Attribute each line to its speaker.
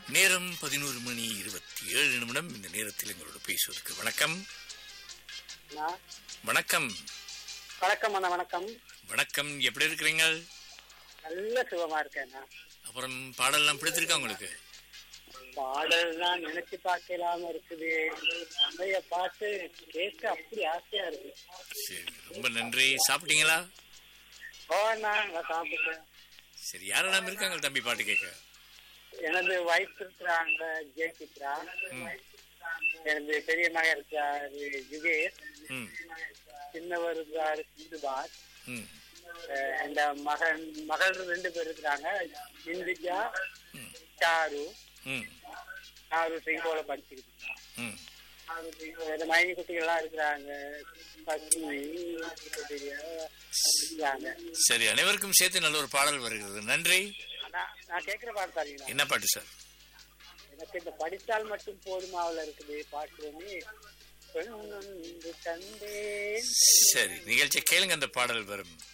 Speaker 1: நேரம் பதினோரு மணி இருபத்தி ஏழு நிமிடம் இந்த நேரத்தில் எங்களோட பேசுவதற்கு வணக்கம்
Speaker 2: அண்ணா,
Speaker 1: வணக்கம்
Speaker 2: வணக்கம் அண்ணா வணக்கம்
Speaker 1: வணக்கம் எப்படி இருக்கிறீங்க
Speaker 2: நல்ல சுகமா இருக்கேண்ணா
Speaker 1: அப்புறம் பாடல்லாம் பிடித்திருக்கா உங்களுக்கு
Speaker 2: பாடல்லாம் நினைச்சு பார்க்கலாம இருக்குது நிறைய பாட்டு கேட்க அப்படி ஆசையா இருக்கு
Speaker 1: சரி ரொம்ப நன்றி சாப்பிட்டீங்களா
Speaker 2: ஓண்ணா நான் சாப்பிட்டேன்
Speaker 1: சரி யாரெல்லாம் இருக்காங்க தம்பி பாட்டு கேட்க
Speaker 2: எனது வைஃப் இருக்கிறாங்க ஜெயசித்ரா எனது பெரிய மகன் இருக்காரு யுகேஷ்
Speaker 1: ம்
Speaker 2: சின்னவர் இருக்காரு சிந்துபாத்
Speaker 1: ம்
Speaker 2: அஹ் இந்த மகன் மகள் ரெண்டு பேர் இருக்கிறாங்க இந்துஜா
Speaker 1: ம்.
Speaker 2: சாரு
Speaker 1: ம்
Speaker 2: சாரு சிங்கோல படிச்சுக்கிட்டு இருக்காங்க.
Speaker 1: ம்
Speaker 2: இந்த மைனி குட்டிகள்லாம் இருக்கிறாங்க பசுமை குட்டிகள் இருக்கிறாங்க
Speaker 1: சரி அனைவருக்கும் சேர்த்து நல்ல ஒரு பாடல் வருகிறது நன்றி
Speaker 2: நான் நான் கேட்கிற பாட்டு பாருங்களா
Speaker 1: என்ன பாட்டு சார்
Speaker 2: எனக்கு இந்த படித்தால் மட்டும் போதுமாவில் இருக்குது பாட்டு வந்து பெண்ணொன்று கண்டேன்
Speaker 1: சரி நிகழ்ச்சியை கேளுங்க அந்த பாடல் வரும்